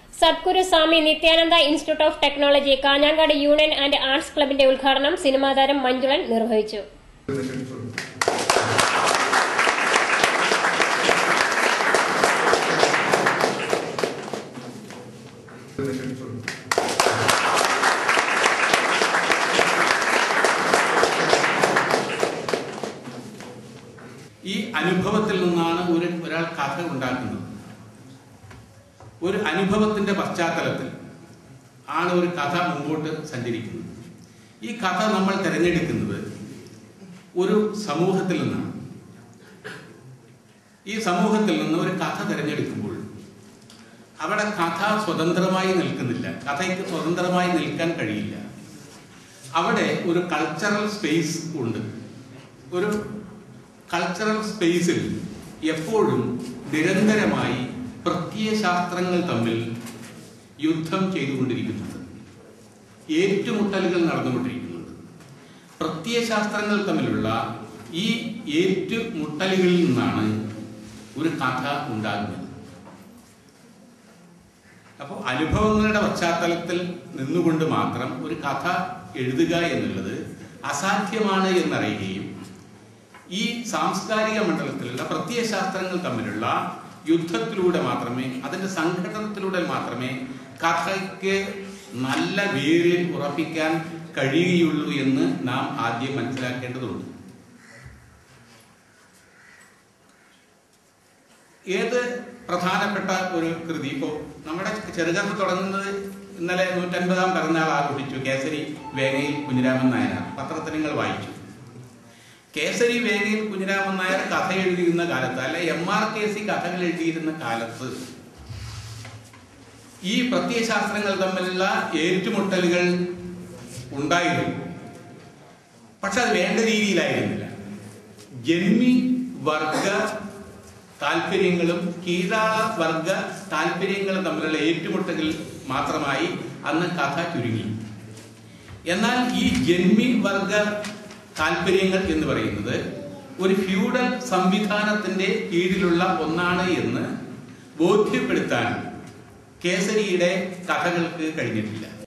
Sadhguru Swami Nityananda institute of technology Kanhangad union and arts ക്ലബിന്റെ ഉദ്ഘാടനം cinema താരം മഞ്ജുളൻ നിർവഹിച്ചു ഈ അനുഭവത്തിൽ നിന്നാണ് ഒരു ഒരാൾ കഥ ഉണ്ടാക്കുന്നത് ഒരു അനുഭവത്തിന്റെ പശ്ചാത്തലത്തിൽ ആണ് ഒരു കഥ മുമ്പോട്ട് സഞ്ചരിക്കുന്നത് ഈ കഥ നമ്മൾ തിരഞ്ഞെടുക്കുന്നത് ഒരു സമൂഹത്തിൽ നിന്നാണ് ഈ സമൂഹത്തിൽ നിന്ന് ഒരു കഥ തിരഞ്ഞെടുക്കുമ്പോൾ അവിടെ കഥ സ്വതന്ത്രമായി നിൽക്കുന്നില്ല കഥയ്ക്ക് സ്വതന്ത്രമായി നിൽക്കാൻ കഴിയില്ല അവിടെ ഒരു കൾച്ചറൽ സ്പേസ് ഉണ്ട് ഒരു കൾച്ചറൽ സ്പേസിൽ എപ്പോഴും നിരന്തരമായി പ്രത്യയശാസ്ത്രങ്ങൾ തമ്മിൽ യുദ്ധം ചെയ്തുകൊണ്ടിരിക്കുന്നുണ്ട് ഏറ്റുമുട്ടലുകൾ നടന്നുകൊണ്ടിരിക്കുന്നുണ്ട് പ്രത്യയശാസ്ത്രങ്ങൾ തമ്മിലുള്ള ഈ ഏറ്റുമുട്ടലുകളിൽ നിന്നാണ് ഒരു കഥ ഉണ്ടാകുന്നത് അപ്പോൾ അനുഭവങ്ങളുടെ പശ്ചാത്തലത്തിൽ നിന്നുകൊണ്ട് മാത്രം ഒരു കഥ എഴുതുക എന്നുള്ളത് അസാധ്യമാണ് എന്നറിയുകയും ഈ സാംസ്കാരിക മണ്ഡലത്തിലുള്ള പ്രത്യയശാസ്ത്രങ്ങൾ തമ്മിലുള്ള യുദ്ധത്തിലൂടെ മാത്രമേ അതിന്റെ സംഘടനത്തിലൂടെ മാത്രമേ കഥയ്ക്ക് നല്ല വേര് ഉറപ്പിക്കാൻ കഴിയുകയുള്ളൂ എന്ന് നാം ആദ്യം മനസ്സിലാക്കേണ്ടതുണ്ട് ഏത് പ്രധാനപ്പെട്ട ഒരു കൃതി ഇപ്പോൾ നമ്മുടെ ചെറുകഥ തുടങ്ങുന്നത് ഇന്നലെ നൂറ്റൻപതാം പിറന്നാൾ ആഘോഷിച്ചു കേസരി വേങ്ങയിൽ കുഞ്ഞിരാമൻ നായനാർ പത്രത്തിൽ നിങ്ങൾ വായിച്ചു കേസരി വേഗയിൽ കുഞ്ഞിരാമൻ നായർ കഥ എഴുതിയിരുന്ന കാലത്ത് അല്ലെ എം ആർ കെ സി കഥകൾ എഴുതിയിരുന്ന കാലത്ത് ഈ പ്രത്യയശാസ്ത്രങ്ങൾ തമ്മിലുള്ള ഏറ്റുമുട്ടലുകൾ ഉണ്ടായിരുന്നു പക്ഷെ അത് വേണ്ട രീതിയിലായിരുന്നില്ല ജന്മി വർഗ താല്പര്യങ്ങളും കീഴാള വർഗ താല്പര്യങ്ങളും തമ്മിലുള്ള ഏറ്റുമുട്ടൽ മാത്രമായി അന്ന് കഥ ചുരുങ്ങി എന്നാൽ ഈ ജന്മി വർഗ താല്പര്യങ്ങൾ എന്ന് പറയുന്നത് ഒരു ഫ്യൂഡൽ സംവിധാനത്തിന്റെ കീഴിലുള്ള ഒന്നാണ് എന്ന് ബോധ്യപ്പെടുത്താൻ കേസരിയുടെ കഥകൾക്ക് കഴിഞ്ഞിട്ടില്ല